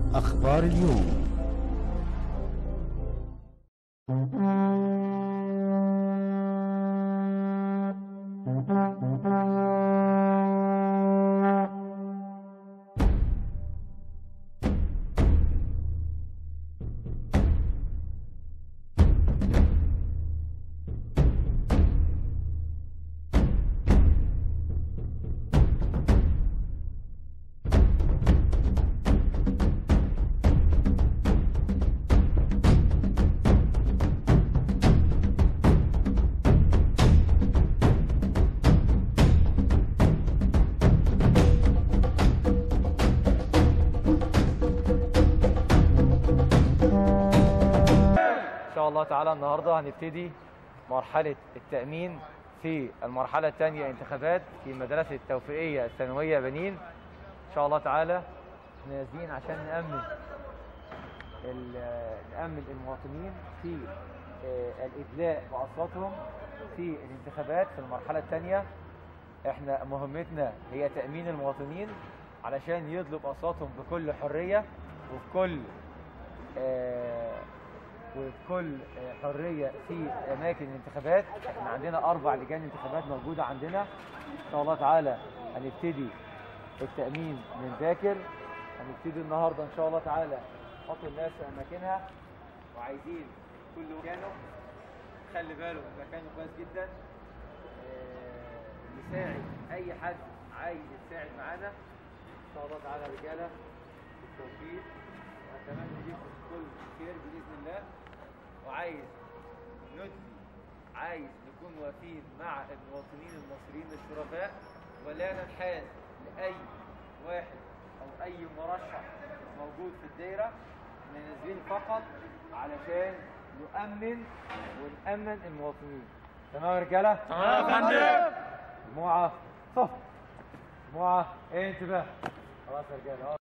أخبار اليوم ان شاء الله تعالى النهارده هنبتدي مرحله التامين في المرحله الثانيه انتخابات في مدرسه التوفيقيه الثانويه بنين ان شاء الله تعالى احنا نازلين عشان نامن ال- نامن المواطنين في آه، الادلاء باصواتهم في الانتخابات في المرحله الثانيه احنا مهمتنا هي تامين المواطنين علشان يطلب اصواتهم بكل حريه وبكل آه، وبكل آه، حريه في اماكن الانتخابات احنا عندنا اربع لجان انتخابات موجوده عندنا ان شاء الله تعالى هنبتدي التامين من باكر هنبتدي النهارده ان شاء الله تعالى نحط الناس في اماكنها وعايزين كل مكانه خلي باله من مكانه كويس جدا آه، نساعد اي حد عايز يساعد معانا ان شاء الله تعالى رجاله بالتوفيق واتمنى ليكم كل خير باذن الله وعايز ندي عايز نكون واقفين مع المواطنين المصريين الشرفاء ولا ننحاز لاي واحد او اي مرشح موجود في الدايره احنا نازلين فقط علشان نؤمن ونأمن المواطنين تمام يا رجاله؟ تمام يا فندم. مجموعه صف مجموعه انتباه خلاص يا رجاله